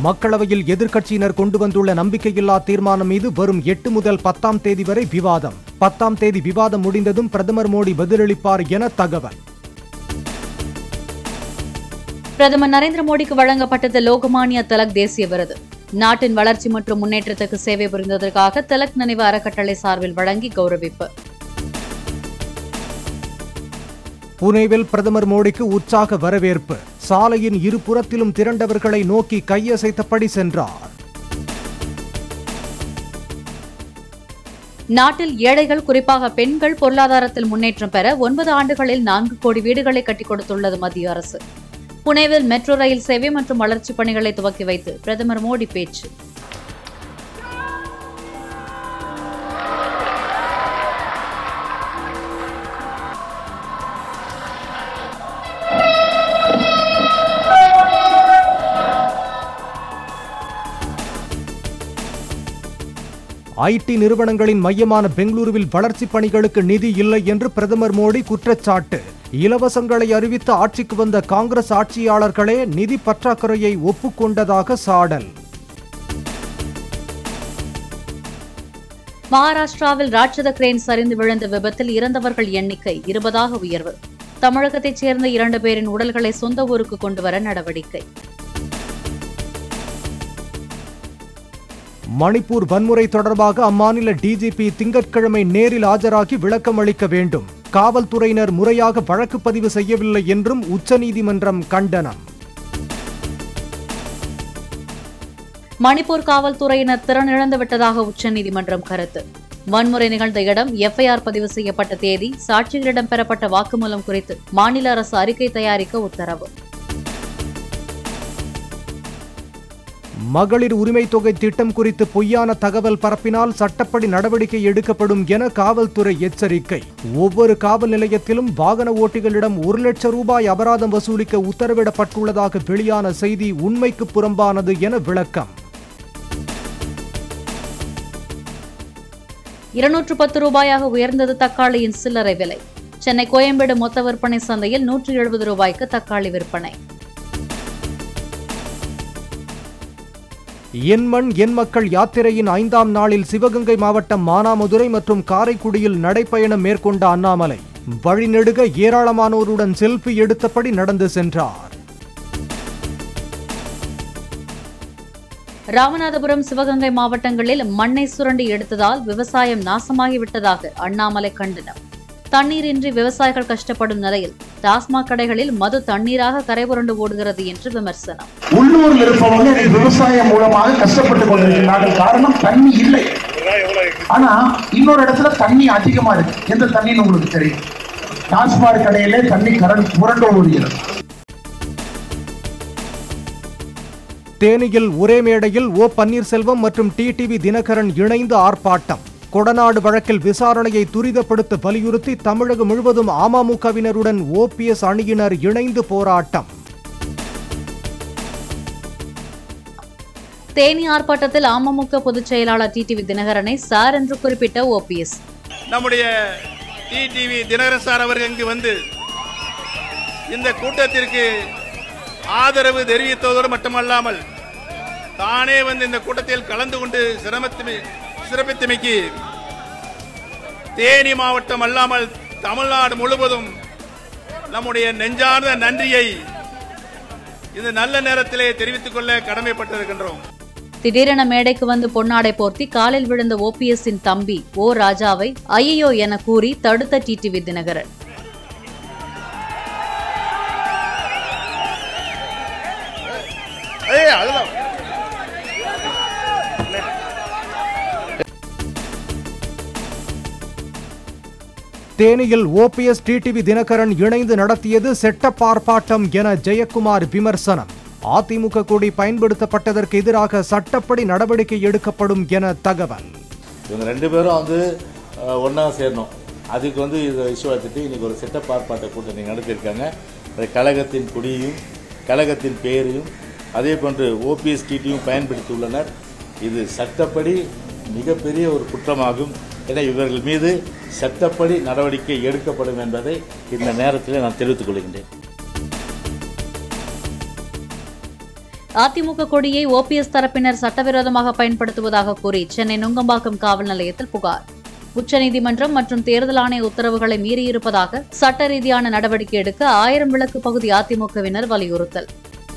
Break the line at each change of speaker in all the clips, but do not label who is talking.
மக்களவையில் எதிர்க்கட்சியினர் கொண்டு வந்துள்ள நம்பிக்கையில்லா தீர்மானம் மீது வரும் எட்டு முதல் பத்தாம் தேதி வரை விவாதம் பத்தாம் தேதி விவாதம் முடிந்ததும் பிரதமர் மோடி பதிலளிப்பார் என தகவல்
பிரதமர் நரேந்திர மோடிக்கு வழங்கப்பட்டது லோகமானிய திலக் தேசிய விருது நாட்டின் வளர்ச்சி மற்றும் முன்னேற்றத்துக்கு சேவை புரிந்ததற்காக திலக் நினைவு அறக்கட்டளை சார்பில் வழங்கி கௌரவிப்பு
புனேவில் பிரதமர் மோடிக்கு உற்சாக வரவேற்பு சாலையின் இருபுறத்திலும் திரண்டவர்களை நோக்கி கையசைத்தபடி சென்றார்
நாட்டில் ஏழைகள் குறிப்பாக பெண்கள் பொருளாதாரத்தில் முன்னேற்றம் பெற ஒன்பது ஆண்டுகளில் நான்கு கோடி வீடுகளை கட்டிக் கொடுத்துள்ளது மத்திய அரசு புனேவில் மெட்ரோ ரயில் சேவை மற்றும் வளர்ச்சிப் பணிகளை துவக்கி வைத்து பிரதமர் மோடி பேச்சு
ஐடி நிறுவனங்களின் மையமான பெங்களூருவில் வளர்ச்சிப் பணிகளுக்கு நிதி இல்லை என்று பிரதமர் மோடி குற்றச்சாட்டு இலவசங்களை அறிவித்து ஆட்சிக்கு வந்த காங்கிரஸ் ஆட்சியாளர்களே நிதி பற்றாக்குறையை ஒப்புக்கொண்டதாக சாடல்
மகாராஷ்டிராவில் ராட்சத கிரேன் சரிந்து விழுந்த விபத்தில் இறந்தவர்கள் எண்ணிக்கை இருபதாக உயர்வு தமிழகத்தைச் சேர்ந்த இரண்டு பேரின் உடல்களை சொந்த ஊருக்கு கொண்டுவர நடவடிக்கை
மணிப்பூர் வன்முறை தொடர்பாக அம்மாநில டிஜிபி திங்கட்கிழமை நேரில் ஆஜராகி விளக்கம் அளிக்க வேண்டும் காவல்துறையினர் முறையாக வழக்கு பதிவு செய்யவில்லை என்றும் உச்சநீதிமன்றம் கண்டனம்
மணிப்பூர் காவல்துறையினர் திறனிழந்து விட்டதாக உச்சநீதிமன்றம் கருத்து வன்முறை நிகழ்ந்த இடம் எஃப்ஐஆர் பதிவு செய்யப்பட்ட தேதி சாட்சிகளிடம் பெறப்பட்ட வாக்குமூலம் குறித்து மாநில அரசு அறிக்கை தயாரிக்க உத்தரவு
மகளிர் உரிமை தொகை திட்டம் குறித்து பொய்யான தகவல் பரப்பினால் சட்டப்படி நடவடிக்கை எடுக்கப்படும் என காவல்துறை எச்சரிக்கை ஒவ்வொரு காவல் நிலையத்திலும் வாகன ஓட்டிகளிடம் ஒரு லட்சம் ரூபாய் அபராதம் வசூலிக்க உத்தரவிடப்பட்டுள்ளதாக வெளியான செய்தி உண்மைக்கு புறம்பானது என விளக்கம்
இருநூற்று பத்து ரூபாயாக உயர்ந்தது தக்காளியின் சில்லறை விலை சென்னை கோயம்பேடு மொத்த விற்பனை சந்தையில் நூற்றி எழுபது ரூபாய்க்கு தக்காளி விற்பனை
என் மண் என் மக்கள் யாத்திரையின் ஐந்தாம் நாளில் சிவகங்கை மாவட்டம் மானாமதுரை மற்றும் காரைக்குடியில் நடைப்பயணம் மேற்கொண்ட அண்ணாமலை வழிநெடுக ஏராளமானோருடன் செல்ஃபி எடுத்தபடி நடந்து சென்றார்
ராமநாதபுரம் சிவகங்கை மாவட்டங்களில் மண்ணை சுரண்டி எடுத்ததால் விவசாயம் நாசமாகிவிட்டதாக அண்ணாமலை கண்டனம் தண்ணீரின்றி விவசாயிகள் கஷ்டப்படும் நிலையில் டாஸ்மாக் கடைகளில் மது தண்ணீராக கரைபுரண்டு ஓடுகிறது என்று விமர்சனம்
உள்ளூரில் இருப்பவங்க இன்னைக்கு விவசாயம் மூலமாக கஷ்டப்பட்டு கொண்டிருக்கிறார்கள் காரணம் தண்ணி இல்லை ஆனா இன்னொரு இடத்துல தண்ணி அதிகமா இருக்கு எந்த தண்ணின்னு உங்களுக்கு தெரியும் டாஸ்மாக் கடையிலே தண்ணி கரண்ட் புரண்டு ஓடுகிறது
தேனியில் ஒரே மேடையில் ஓ பன்னீர்செல்வம் மற்றும் டிடிவி தினகரன் இணைந்து ஆர்ப்பாட்டம் கொடநாடு வழக்கில் விசாரணையை துரிதப்படுத்த வலியுறுத்தி தமிழகம் முழுவதும் அமமுகவினருடன் ஓபிஎஸ் அணியினர் இணைந்து போராட்டம்
தேனி ஆர்ப்பாட்டத்தில் அமமுக பொதுச் செயலாளர் டிடிவி தினகரனை சார் என்று குறிப்பிட்ட ஓபிஎஸ்
நம்முடைய டிடிவி தினகரன் சார் அவர்கள் இங்கு வந்து இந்த கூட்டத்திற்கு ஆதரவு தெரிவித்ததோடு மட்டுமல்லாமல் தானே வந்து இந்த கூட்டத்தில் கலந்து கொண்டு சிரமத்துமை சிறப்பித்தமைக்கு தேனி மாவட்டம் அல்லாமல் தமிழ்நாடு முழுவதும் நம்முடைய நெஞ்சார்ந்த நன்றியை இந்த நல்ல நேரத்திலே தெரிவித்துக் கொள்ள கடமைப்பட்டிருக்கின்றோம்
திடீரென மேடைக்கு வந்து பொன்னாடை போர்த்தி காலில் விழுந்த ஓபிஎஸ்ஸின் தம்பி ஓ ராஜாவை ஐயோ என கூறி தடுத்த டிடிவி தினகரன்
ஏய் அதெல்லாம்
தேனியில் ஓபிஎஸ் டிடிவி தினகரன் இணைந்து நடத்தியது செட்டப் ஆர்ப்பாட்டம் என ஜெயக்குமார் விமர்சனம் அதிமுக கொடி பயன்படுத்தப்பட்டதற்கு எதிராக சட்டப்படி நடவடிக்கை எடுக்கப்படும் என தகவல்
இவங்க ரெண்டு பேரும் வந்து ஒன்றா சேரணும் அதுக்கு வந்து இதை இஷ்யூ எடுத்துட்டு இன்றைக்கி ஒரு செட்டப் ஆர்ப்பாட்ட கூட்டணி நடத்தியிருக்காங்க அந்த கழகத்தின் கொடியையும் கழகத்தின் பெயரையும் அதே போன்று ஓபிஎஸ் டிடியும் பயன்படுத்தியுள்ளனர் இது சட்டப்படி மிகப்பெரிய ஒரு குற்றமாகும் என இவர்கள் மீது சட்டப்படி நடவடிக்கை எடுக்கப்படும் என்பதை இந்த நேரத்தில் நான் தெரிவித்துக் கொள்கின்றேன்
அதிமுக கொடியை ஓபிஎஸ் தரப்பினர் சட்டவிரோதமாக பயன்படுத்துவதாக கூறி சென்னை நுங்கம்பாக்கம் காவல் நிலையத்தில் புகார் உச்சநீதிமன்றம் மற்றும் தேர்தல் ஆணைய உத்தரவுகளை மீறியிருப்பதாக சட்ட ரீதியான நடவடிக்கை எடுக்க ஆயிரம் விளக்கு பகுதி அதிமுகவினர் வலியுறுத்தல்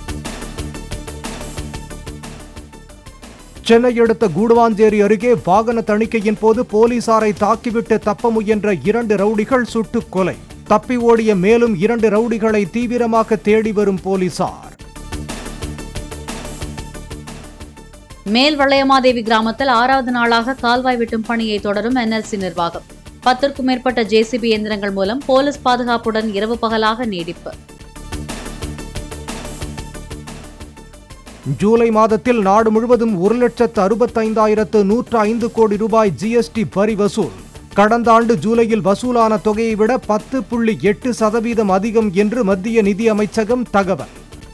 சென்னை அடுத்த கூடுவாஞ்சேரி அருகே வாகன தணிக்கையின் போது போலீசாரை தாக்கிவிட்டு தப்ப முயன்ற இரண்டு ரவுடிகள் சுட்டுக் கொலை தப்பி ஓடிய மேலும் இரண்டு ரவுடிகளை தீவிரமாக தேடி வரும் போலீசார்
மேல் வளையமாதேவி கிராமத்தில் ஆறாவது நாளாக கால்வாய் வெட்டும் பணியை தொடரும் என்எல்சி நிர்வாகம் பத்திற்கும் மேற்பட்ட ஜேசிபி இயந்திரங்கள் மூலம் போலீஸ் பாதுகாப்புடன் இரவு பகலாக நீடிப்பு
ஜூலை மாதத்தில் நாடு முழுவதும் ஒரு லட்சத்து அறுபத்தைந்தாயிரத்து நூற்று ஐந்து கோடி ரூபாய் ஜிஎஸ்டி வரி வசூல் கடந்த ஆண்டு ஜூலையில் வசூலான தொகையை விட பத்து புள்ளி எட்டு சதவீதம் அதிகம் என்று மத்திய நிதி அமைச்சகம் தகவல்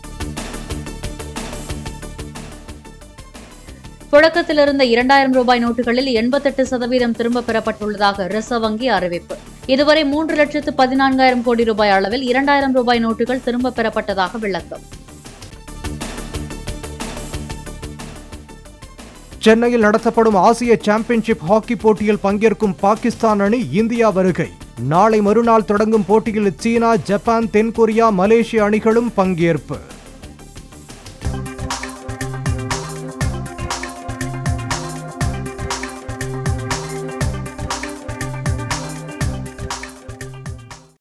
புழக்கத்தில் இருந்த இரண்டாயிரம் ரூபாய் நோட்டுகளில் எண்பத்தெட்டு சதவீதம் திரும்ப பெறப்பட்டுள்ளதாக ரிசர்வ் வங்கி அறிவிப்பு இதுவரை மூன்று லட்சத்து பதினான்காயிரம் கோடி ரூபாய் அளவில் இரண்டாயிரம் ரூபாய் நோட்டுகள் திரும்ப பெறப்பட்டதாக விளக்கம்
சென்னையில் நடத்தப்படும் ஆசிய சாம்பியன்ஷிப் ஹாக்கி போட்டியில் பங்கேற்கும் பாகிஸ்தான் அணி இந்தியா வருகை நாளை மறுநாள் தொடங்கும் போட்டியில் சீனா ஜப்பான் தென்கொரியா மலேசிய அணிகளும் பங்கேற்பு